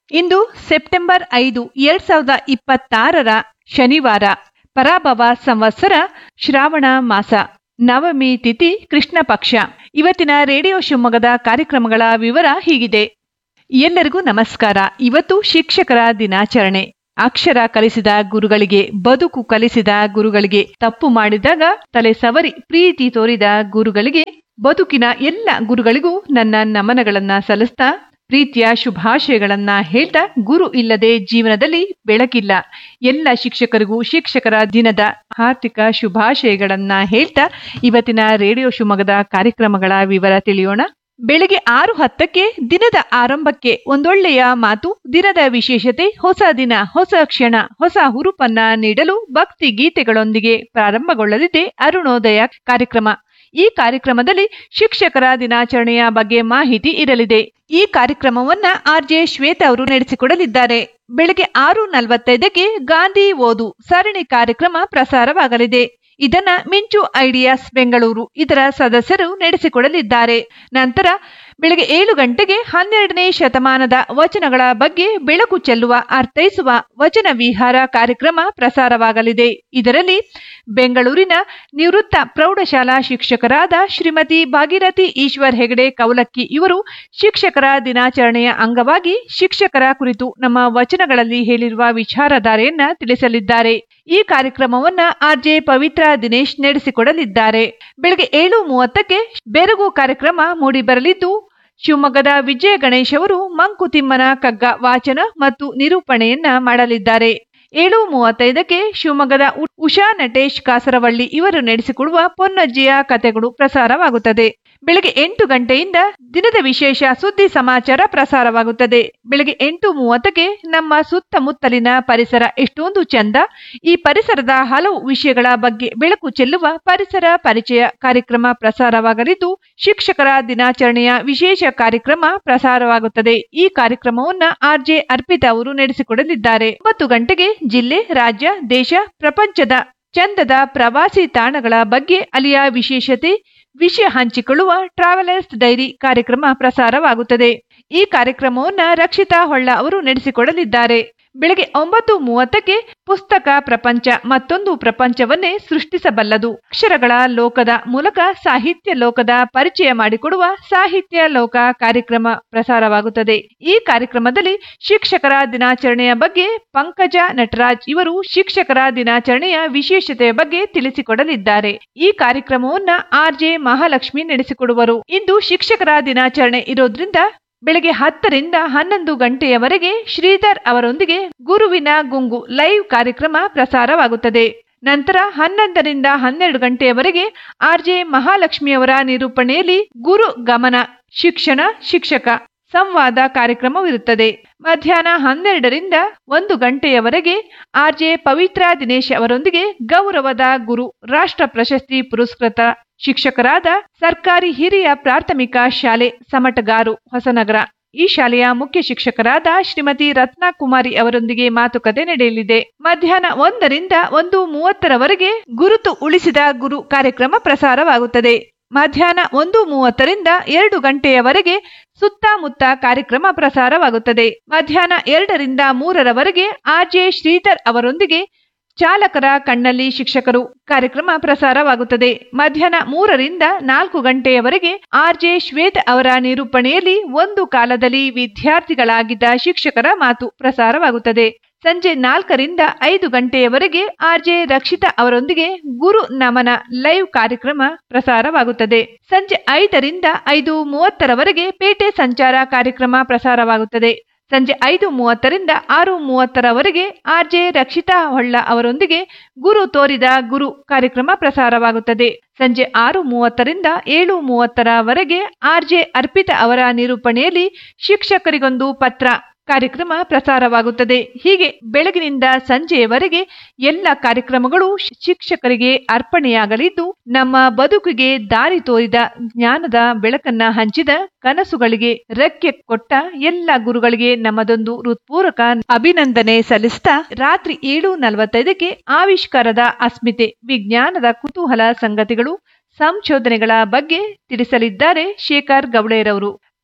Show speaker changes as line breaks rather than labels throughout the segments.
ಇಂದು September ಐದು ಎರಡ್ ಸಾವಿರದ ಇಪ್ಪತ್ತಾರರ ಶನಿವಾರ ಪರಾಭವ ಸಂವತ್ಸರ ಶ್ರಾವಣ ಮಾಸ ನವಮಿ ತಿಥಿ ಕೃಷ್ಣ ಪಕ್ಷ ಇವತ್ತಿನ ರೇಡಿಯೋ ಶಿವಮೊಗ್ಗದ ಕಾರ್ಯಕ್ರಮಗಳ ವಿವರ ಹೀಗಿದೆ ಎಲ್ಲರಿಗೂ ನಮಸ್ಕಾರ ಇವತ್ತು ಶಿಕ್ಷಕರ ದಿನಾಚರಣೆ ಅಕ್ಷರ ಕಲಿಸಿದ ಗುರುಗಳಿಗೆ ಬದುಕು ಕಲಿಸಿದ ಗುರುಗಳಿಗೆ ತಪ್ಪು ಮಾಡಿದಾಗ ತಲೆ ಸವರಿ ಪ್ರೀತಿ ತೋರಿದ ಗುರುಗಳಿಗೆ ಬದುಕಿನ ಎಲ್ಲ ಗುರುಗಳಿಗೂ ನನ್ನ ನಮನಗಳನ್ನ ಸಲ್ಲಿಸ್ತಾ ಪ್ರೀತಿಯ ಶುಭಾಶಯಗಳನ್ನ ಹೇಳ್ತಾ ಗುರು ಇಲ್ಲದೆ ಜೀವನದಲ್ಲಿ ಬೆಳಕಿಲ್ಲ ಎಲ್ಲ ಶಿಕ್ಷಕರಿಗೂ ಶಿಕ್ಷಕರ ದಿನದ ಆರ್ಥಿಕ ಶುಭಾಶಯಗಳನ್ನ ಹೇಳ್ತಾ ಇವತ್ತಿನ ರೇಡಿಯೋ ಶಿವಮೊಗ್ಗದ ಕಾರ್ಯಕ್ರಮಗಳ ವಿವರ ತಿಳಿಯೋಣ ಬೆಳಿಗ್ಗೆ ಆರು ಹತ್ತಕ್ಕೆ ದಿನದ ಆರಂಭಕ್ಕೆ ಒಂದೊಳ್ಳೆಯ ಮಾತು ದಿನದ ವಿಶೇಷತೆ ಹೊಸ ದಿನ ಹೊಸ ಕ್ಷಣ ಹೊಸ ಹುರುಪನ್ನ ನೀಡಲು ಭಕ್ತಿ ಗೀತೆಗಳೊಂದಿಗೆ ಪ್ರಾರಂಭಗೊಳ್ಳಲಿದೆ ಅರುಣೋದಯ ಕಾರ್ಯಕ್ರಮ ಈ ಕಾರ್ಯಕ್ರಮದಲ್ಲಿ ಶಿಕ್ಷಕರ ದಿನಾಚರಣೆಯ ಬಗ್ಗೆ ಮಾಹಿತಿ ಇರಲಿದೆ ಈ ಕಾರ್ಯಕ್ರಮವನ್ನ ಆರ್ಜೆ ಶ್ವೇತಾ ಅವರು ನಡೆಸಿಕೊಡಲಿದ್ದಾರೆ ಬೆಳಗ್ಗೆ ಆರು ನಲವತ್ತೈದಕ್ಕೆ ಗಾಂಧಿ ಓದು ಸರಣಿ ಕಾರ್ಯಕ್ರಮ ಪ್ರಸಾರವಾಗಲಿದೆ ಇದನ್ನ ಮಿಂಚು ಐಡಿಯಾಸ್ ಬೆಂಗಳೂರು ಇದರ ಸದಸ್ಯರು ನಡೆಸಿಕೊಡಲಿದ್ದಾರೆ ನಂತರ ಬೆಳಗ್ಗೆ ಏಳು ಗಂಟೆಗೆ ಹನ್ನೆರಡನೇ ಶತಮಾನದ ವಚನಗಳ ಬಗ್ಗೆ ಬೆಳಕು ಚೆಲ್ಲುವ ಅರ್ಥೈಸುವ ವಚನ ವಿಹಾರ ಕಾರ್ಯಕ್ರಮ ಪ್ರಸಾರವಾಗಲಿದೆ ಇದರಲ್ಲಿ ಬೆಂಗಳೂರಿನ ನಿವೃತ್ತ ಪ್ರೌಢಶಾಲಾ ಶಿಕ್ಷಕರಾದ ಶ್ರೀಮತಿ ಭಾಗೀರಥಿ ಈಶ್ವರ್ ಹೆಗಡೆ ಕೌಲಕ್ಕಿ ಇವರು ಶಿಕ್ಷಕರ ದಿನಾಚರಣೆಯ ಅಂಗವಾಗಿ ಶಿಕ್ಷಕರ ಕುರಿತು ನಮ್ಮ ವಚನಗಳಲ್ಲಿ ಹೇಳಿರುವ ವಿಚಾರಧಾರೆಯನ್ನ ತಿಳಿಸಲಿದ್ದಾರೆ ಈ ಕಾರ್ಯಕ್ರಮವನ್ನ ಆರ್ಜೆ ಪವಿತ್ರ ದಿನೇಶ್ ನಡೆಸಿಕೊಡಲಿದ್ದಾರೆ ಬೆಳಗ್ಗೆ ಏಳು ಮೂವತ್ತಕ್ಕೆ ಬೆರಗು ಕಾರ್ಯಕ್ರಮ ಮೂಡಿಬರಲಿದ್ದು ಶಿವಮೊಗ್ಗದ ವಿಜಯ ಗಣೇಶ್ ಅವರು ಮಂಕುತಿಮ್ಮನ ಕಗ್ಗ ವಾಚನ ಮತ್ತು ನಿರೂಪಣೆಯನ್ನ ಮಾಡಲಿದ್ದಾರೆ ಏಳು ಮೂವತ್ತೈದಕ್ಕೆ ಶಿವಮೊಗ್ಗದ ಉಷಾ ನಟೇಶ್ ಕಾಸರವಳ್ಳಿ ಇವರು ನಡೆಸಿಕೊಡುವ ಪೊನ್ನಜ್ಜಿಯ ಕಥೆಗಳು ಪ್ರಸಾರವಾಗುತ್ತದೆ ಬೆಳಗ್ಗೆ ಎಂಟು ಗಂಟೆಯಿಂದ ದಿನದ ವಿಶೇಷ ಸುದ್ದಿ ಸಮಾಚಾರ ಪ್ರಸಾರವಾಗುತ್ತದೆ ಬೆಳಗ್ಗೆ ಎಂಟು ಮೂವತ್ತಕ್ಕೆ ನಮ್ಮ ಸುತ್ತಮುತ್ತಲಿನ ಪರಿಸರ ಎಷ್ಟೊಂದು ಚಂದ ಈ ಪರಿಸರದ ಹಲವು ವಿಷಯಗಳ ಬಗ್ಗೆ ಬೆಳಕು ಚೆಲ್ಲುವ ಪರಿಸರ ಪರಿಚಯ ಕಾರ್ಯಕ್ರಮ ಪ್ರಸಾರವಾಗಲಿದ್ದು ಶಿಕ್ಷಕರ ದಿನಾಚರಣೆಯ ವಿಶೇಷ ಕಾರ್ಯಕ್ರಮ ಪ್ರಸಾರವಾಗುತ್ತದೆ ಈ ಕಾರ್ಯಕ್ರಮವನ್ನ ಆರ್ಜೆ ಅರ್ಪಿತಾ ಅವರು ನಡೆಸಿಕೊಡಲಿದ್ದಾರೆ ಒಂಬತ್ತು ಗಂಟೆಗೆ ಜಿಲ್ಲೆ ರಾಜ್ಯ ದೇಶ ಪ್ರಪಂಚದ ಚಂದದ ಪ್ರವಾಸಿ ತಾಣಗಳ ಬಗ್ಗೆ ಅಲ್ಲಿಯ ವಿಶೇಷತೆ ವಿಷಯ ಹಂಚಿಕೊಳ್ಳುವ ಟ್ರಾವೆಲರ್ಸ್ ಡೈರಿ ಕಾರ್ಯಕ್ರಮ ಪ್ರಸಾರವಾಗುತ್ತದೆ ಈ ಕಾರ್ಯಕ್ರಮವನ್ನ ರಕ್ಷಿತಾ ಹೊಳ್ಳ ಅವರು ನಡೆಸಿಕೊಡಲಿದ್ದಾರೆ ಬೆಳಗ್ಗೆ ಒಂಬತ್ತು ಮೂವತ್ತಕ್ಕೆ ಪುಸ್ತಕ ಪ್ರಪಂಚ ಮತ್ತೊಂದು ಪ್ರಪಂಚವನ್ನೇ ಸೃಷ್ಟಿಸಬಲ್ಲದು ಅಕ್ಷರಗಳ ಲೋಕದ ಮೂಲಕ ಸಾಹಿತ್ಯ ಲೋಕದ ಪರಿಚಯ ಮಾಡಿಕೊಡುವ ಸಾಹಿತ್ಯ ಲೋಕ ಕಾರ್ಯಕ್ರಮ ಪ್ರಸಾರವಾಗುತ್ತದೆ ಈ ಕಾರ್ಯಕ್ರಮದಲ್ಲಿ ಶಿಕ್ಷಕರ ದಿನಾಚರಣೆಯ ಬಗ್ಗೆ ಪಂಕಜ ನಟರಾಜ್ ಇವರು ಶಿಕ್ಷಕರ ದಿನಾಚರಣೆಯ ವಿಶೇಷತೆಯ ಬಗ್ಗೆ ತಿಳಿಸಿಕೊಡಲಿದ್ದಾರೆ ಈ ಕಾರ್ಯಕ್ರಮವನ್ನ ಆರ್ಜೆ ಮಹಾಲಕ್ಷ್ಮಿ ನಡೆಸಿಕೊಡುವರು ಇಂದು ಶಿಕ್ಷಕರ ದಿನಾಚರಣೆ ಇರೋದ್ರಿಂದ ಬೆಳಗ್ಗೆ ಹತ್ತರಿಂದ ಹನ್ನೊಂದು ಗಂಟೆಯವರೆಗೆ ಶ್ರೀಧರ್ ಅವರೊಂದಿಗೆ ಗುರುವಿನ ಗುಂಗು ಲೈವ್ ಕಾರ್ಯಕ್ರಮ ಪ್ರಸಾರವಾಗುತ್ತದೆ ನಂತರ ಹನ್ನೊಂದರಿಂದ ಹನ್ನೆರಡು ಗಂಟೆಯವರೆಗೆ ಆರ್ಜೆ ಮಹಾಲಕ್ಷ್ಮಿಯವರ ನಿರೂಪಣೆಯಲ್ಲಿ ಗುರು ಗಮನ ಶಿಕ್ಷಣ ಶಿಕ್ಷಕ ಸಂವಾದ ಕಾರ್ಯಕ್ರಮವಿರುತ್ತದೆ ಮಧ್ಯಾಹ್ನ ಹನ್ನೆರಡರಿಂದ ಒಂದು ಗಂಟೆಯವರೆಗೆ ಆರ್ಜೆ ಪವಿತ್ರ ದಿನೇಶ್ ಅವರೊಂದಿಗೆ ಗೌರವದ ಗುರು ರಾಷ್ಟ್ರ ಪ್ರಶಸ್ತಿ ಪುರಸ್ಕೃತ ಶಿಕ್ಷಕರಾದ ಸರ್ಕಾರಿ ಹಿರಿಯ ಪ್ರಾಥಮಿಕ ಶಾಲೆ ಸಮಟಗಾರು ಹೊಸನಗರ ಈ ಶಾಲೆಯ ಮುಖ್ಯ ಶಿಕ್ಷಕರಾದ ಶ್ರೀಮತಿ ರತ್ನಕುಮಾರಿ ಅವರೊಂದಿಗೆ ಮಾತುಕತೆ ನಡೆಯಲಿದೆ ಮಧ್ಯಾಹ್ನ ಒಂದರಿಂದ ಒಂದು ಮೂವತ್ತರವರೆಗೆ ಗುರುತು ಉಳಿಸಿದ ಗುರು ಕಾರ್ಯಕ್ರಮ ಪ್ರಸಾರವಾಗುತ್ತದೆ ಮಧ್ಯಾಹ್ನ ಒಂದು ಮೂವತ್ತರಿಂದ ಎರಡು ಗಂಟೆಯವರೆಗೆ ಸುತ್ತಮುತ್ತ ಕಾರ್ಯಕ್ರಮ ಪ್ರಸಾರವಾಗುತ್ತದೆ ಮಧ್ಯಾಹ್ನ ಎರಡರಿಂದ ಮೂರರವರೆಗೆ ಆರ್ಜೆ ಶ್ರೀಧರ್ ಅವರೊಂದಿಗೆ ಚಾಲಕರ ಕಣ್ಣಲ್ಲಿ ಶಿಕ್ಷಕರು ಕಾರ್ಯಕ್ರಮ ಪ್ರಸಾರವಾಗುತ್ತದೆ ಮಧ್ಯಾಹ್ನ ಮೂರರಿಂದ ನಾಲ್ಕು ಗಂಟೆಯವರೆಗೆ ಆರ್ಜೆ ಶ್ವೇತ್ ಅವರ ನಿರೂಪಣೆಯಲ್ಲಿ ಒಂದು ಕಾಲದಲ್ಲಿ ವಿದ್ಯಾರ್ಥಿಗಳಾಗಿದ್ದ ಶಿಕ್ಷಕರ ಮಾತು ಪ್ರಸಾರವಾಗುತ್ತದೆ ಸಂಜೆ ನಾಲ್ಕರಿಂದ ಐದು ಗಂಟೆಯವರೆಗೆ ಆರ್ಜೆ ರಕ್ಷಿತಾ ಅವರೊಂದಿಗೆ ಗುರು ನಮನ ಲೈವ್ ಕಾರ್ಯಕ್ರಮ ಪ್ರಸಾರವಾಗುತ್ತದೆ ಸಂಜೆ ಐದರಿಂದ ಐದು ಮೂವತ್ತರವರೆಗೆ ಪೇಟೆ ಸಂಚಾರ ಕಾರ್ಯಕ್ರಮ ಪ್ರಸಾರವಾಗುತ್ತದೆ ಸಂಜೆ ಐದು ಮೂವತ್ತರಿಂದ ಆರು ಮೂವತ್ತರವರೆಗೆ ಆರ್ಜೆ ರಕ್ಷಿತಾ ಹೊಳ್ಳ ಅವರೊಂದಿಗೆ ಗುರು ತೋರಿದ ಗುರು ಕಾರ್ಯಕ್ರಮ ಪ್ರಸಾರವಾಗುತ್ತದೆ ಸಂಜೆ ಆರು ಮೂವತ್ತರಿಂದ ಏಳು ಮೂವತ್ತರವರೆಗೆ ಆರ್ಜೆ ಅರ್ಪಿತಾ ಅವರ ನಿರೂಪಣೆಯಲ್ಲಿ ಶಿಕ್ಷಕರಿಗೊಂದು ಪತ್ರ ಕಾರ್ಯಕ್ರಮ ಪ್ರಸಾರವಾಗುತ್ತದೆ ಹೀಗೆ ಬೆಳಗಿನಿಂದ ಸಂಜೆಯವರೆಗೆ ಎಲ್ಲ ಕಾರ್ಯಕ್ರಮಗಳು ಶಿಕ್ಷಕರಿಗೆ ಅರ್ಪಣೆಯಾಗಲಿದ್ದು ನಮ್ಮ ಬದುಕಿಗೆ ದಾರಿ ತೋರಿದ ಜ್ಞಾನದ ಬೆಳಕನ್ನ ಹಂಚಿದ ಕನಸುಗಳಿಗೆ ರೆಕ್ಕೆ ಕೊಟ್ಟ ಎಲ್ಲ ಗುರುಗಳಿಗೆ ನಮ್ಮದೊಂದು ಹೃತ್ಪೂರ್ವಕ ಅಭಿನಂದನೆ ಸಲ್ಲಿಸ್ತಾ ರಾತ್ರಿ ಏಳು ನಲವತ್ತೈದಕ್ಕೆ ಆವಿಷ್ಕಾರದ ಅಸ್ಮಿತೆ ವಿಜ್ಞಾನದ ಕುತೂಹಲ ಸಂಗತಿಗಳು ಸಂಶೋಧನೆಗಳ ಬಗ್ಗೆ ತಿಳಿಸಲಿದ್ದಾರೆ ಶೇಖರ್ ಗೌಡೇರವರು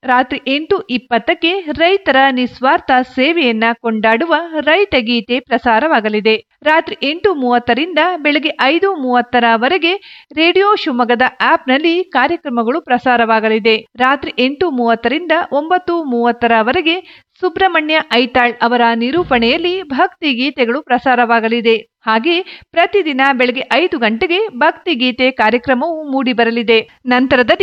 ರಾತ್ರಿ ಎಂಟು ಇಪ್ಪತ್ತಕ್ಕೆ ರೈತರ ನಿಸ್ವಾರ್ಥ ಸೇವೆಯನ್ನ ಕೊಂಡಾಡುವ ರೈತ ಗೀತೆ ಪ್ರಸಾರವಾಗಲಿದೆ ರಾತ್ರಿ ಎಂಟು ಮೂವತ್ತರಿಂದ ಬೆಳಗ್ಗೆ ಐದು ಮೂವತ್ತರವರೆಗೆ ರೇಡಿಯೋ ಶಿವಮೊಗ್ಗದ ಆಪ್ನಲ್ಲಿ ಕಾರ್ಯಕ್ರಮಗಳು ಪ್ರಸಾರವಾಗಲಿದೆ ರಾತ್ರಿ ಎಂಟು ಮೂವತ್ತರಿಂದ ಒಂಬತ್ತು ಮೂವತ್ತರವರೆಗೆ ಸುಬ್ರಹ್ಮಣ್ಯ ಐತಾಳ್ ಅವರ ನಿರೂಪಣೆಯಲ್ಲಿ ಭಕ್ತಿ ಗೀತೆಗಳು ಪ್ರಸಾರವಾಗಲಿದೆ ಹಾಗೆ ಪ್ರತಿದಿನ ಬೆಳಗ್ಗೆ ಐದು ಗಂಟೆಗೆ ಭಕ್ತಿ ಗೀತೆ ಕಾರ್ಯಕ್ರಮವು ಮೂಡಿಬರಲಿದೆ ನಂತರದಲ್ಲಿ